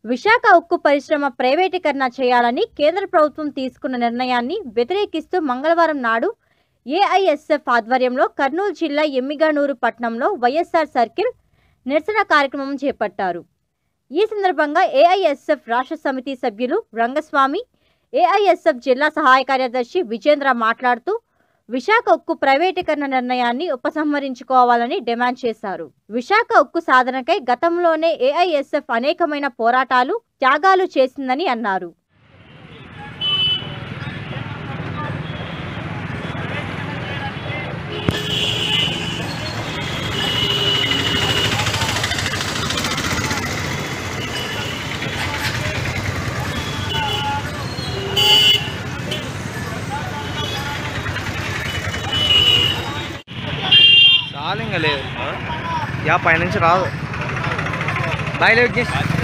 విశాఖ ఉక్కు పరిశ్రమ ప్రైవేటీకరణ చేయాలని కేంద్ర ప్రభుత్వం తీసుకున్న నిర్ణయాన్ని వ్యతిరేకిస్తూ మంగళవారం నాడు ఏఐఎస్ఎఫ్ ఆధ్వర్యంలో కర్నూలు జిల్లా ఎమ్మిగనూరు పట్టణంలో వైఎస్ఆర్ సర్కిల్ నిరసన కార్యక్రమం చేపట్టారు ఈ సందర్భంగా ఏఐఎస్ఎఫ్ రాష్ట్ర సమితి సభ్యులు రంగస్వామి ఏఐఎస్ఎఫ్ జిల్లా సహాయ కార్యదర్శి విజేంద్ర మాట్లాడుతూ విశాఖ ఉక్కు ప్రైవేటీకరణ నిర్ణయాన్ని ఉపసంహరించుకోవాలని డిమాండ్ చేశారు విశాఖ ఉక్కు సాధనకై గతంలోనే ఏఐఎస్ఎఫ్ అనేకమైన పోరాటాలు త్యాగాలు చేసిందని అన్నారు చాలు ఇంకా లేదు యా పైనుంచి రాదు బాయ్ లేవు